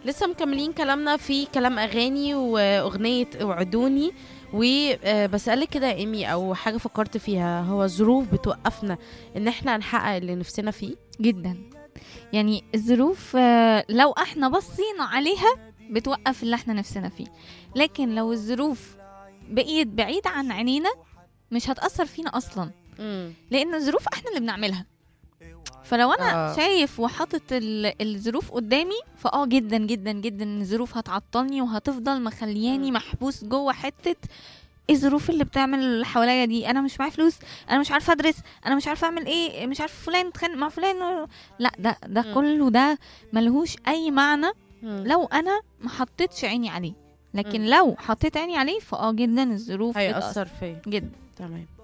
لسه مكملين كلامنا في كلام اغاني واغنيه وعدوني وبسألك كده يا ايمي او حاجه فكرت فيها هو الظروف بتوقفنا ان احنا نحقق اللي نفسنا فيه جدا يعني الظروف آه، لو احنا بصينا عليها بتوقف اللي احنا نفسنا فيه لكن لو الظروف بقيت بعيدة عن عينينا مش هتأثر فينا أصلا امم لأن الظروف احنا اللي بنعملها فلو انا آه. آه. شايف وحاطط ال- الظروف قدامي فاه جدا جدا جدا إن الظروف هتعطلني وهتفضل مخلياني مم. محبوس جوه حته ايه الظروف اللي بتعمل اللي حواليا دي انا مش معايا فلوس انا مش عارفه ادرس انا مش عارفه اعمل ايه مش عارفه فلان اتخانق مع فلان لا ده ده مم. كله ده ملهوش اي معنى لو لو انا ما حطيتش عيني عليه لكن مم. لو حطيت عيني عليه فاه جدا الظروف بتأثر هيأثر فيا جدا تمام